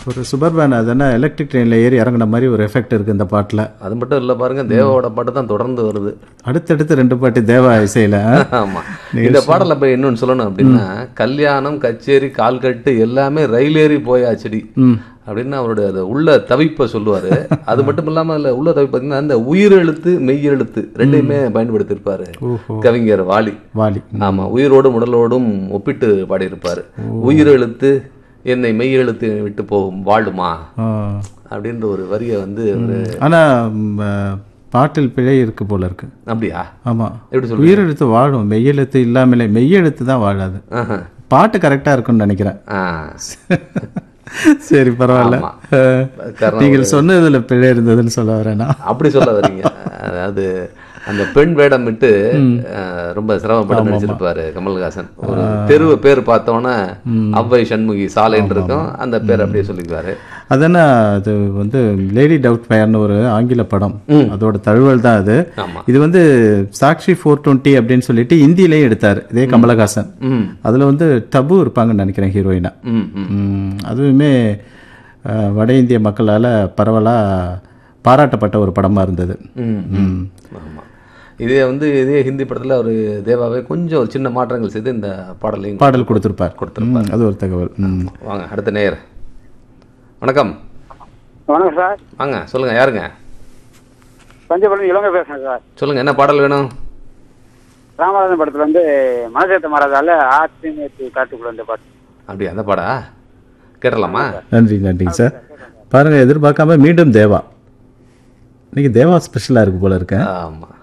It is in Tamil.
ஒரு சுபர்பேன் அதனா எலக்ட்ரிக் ட்ரெயினில் ஏறி இறங்குன மாதிரி ஒரு எஃபெக்ட் இருக்குது இந்த பாட்டில் அது மட்டும் இல்லை பாருங்க தேவாவோட பாட்டு தான் தொடர்ந்து வருது அடுத்தடுத்து ரெண்டு பாட்டு தேவா இசையில் ஆமா இந்த பாடல போய் இன்னொன்னு சொல்லணும் அப்படின்னா கல்யாணம் கச்சேரி கால்கட்டு எல்லாமே ரயில் ஏறி போயாச்சடி அப்படின்னு அவருடைய அந்த உள்ள தவிப்பை சொல்லுவாரு அது மட்டும் இல்லாம அதுல உள்ள தவிப்பு பார்த்தீங்கன்னா அந்த உயிரெழுத்து மெய்யெழுத்து ரெண்டையுமே பயன்படுத்தியிருப்பாரு கவிஞர் வாலி வாலி ஆமா உயிரோடும் உடலோடும் ஒப்பிட்டு பாடியிருப்பாரு உயிரெழுத்து என்னை மெய்யெழுத்து விட்டு போகும் வாழுமா அப்படின்ற ஒரு வரியை வந்து அவரு ஆனால் பாட்டில் பிழை இருக்கு போல இருக்கு அப்படியா ஆமாம் எப்படி சொல்றீங்க உயிரெழுத்து வாழும் மெய்யெழுத்து இல்லாமலே மெய்யெழுத்து தான் வாழாது ஆஹா. பாட்டு கரெக்டாக இருக்கும்னு நினைக்கிறேன் ஆ. சரி பரவாயில்ல ஆமா. அஹ், காரணம் நீங்கள் சொன்னதுல பிழை இருந்ததுன்னு சொல்ல வரேனா அப்படி சொல்ல வரீங்க அதாவது அந்த பெண் வேடம் விட்டு அஹ், ரொம்ப சிரமப்பட்டு நடிச்சிருப்பாரு கமல்ஹாசன் ஒரு தெருவு பேர் பார்த்தோன்னே அவ்வை சண்முகி சாலைன்னு இருக்கும் அந்த பேர் அப்படியே சொல்லிக்குவாரு அதனா அது வந்து லேடி டவுட் ஃபயர்னு ஒரு ஆங்கில படம் அதோட தழுவல் தான் அது ஆமா இது வந்து சாக்ஷி ஃபோர் டுவெண்ட்டி அப்படின்னு சொல்லிட்டு ஹிந்திலையும் எடுத்தார் இதே கமலஹாசன் ம் அதுல வந்து டபு இருப்பாங்கன்னு நினைக்கிறேன் ஹீரோயினா ம் ம் ம், அதுவுமே அஹ், வட இந்திய மக்களால் பரவலாக பாராட்டப்பட்ட ஒரு படமாக இருந்தது ம் ம். ஆமா இதே வந்து இதே ஹிந்தி படத்துல அவர் தேவாவே கொஞ்சம் ஒரு சின்ன மாற்றங்கள் செய்து இந்த பாடலையும் பாடல் கொடுத்துருப்பார் கொடுத்திருப்பார். ம், அது ஒரு தகவல் ம். வாங்க அடுத்த நேயர் வணக்கம் வணக்கம் சார் வாங்க சொல்லுங்க யாருங்க பஞ்சபலம் இளங்க பேசுறேன் சார் சொல்லுங்க என்ன பாடல் வேணும் ராமராஜன் படத்துல வந்து மனசேத்த மாறாதால ஆற்றி நேற்று காட்டுக்குள்ள இந்த பாட்டு அப்படியா அந்த பாடா கேட்டலாமா நன்றி நன்றிங்க சார் பாருங்கள் எதிர்பார்க்காம மீண்டும் தேவா இன்னைக்கு தேவா ஸ்பெஷலாக இருக்கு போல இருக்கேன் ஆமா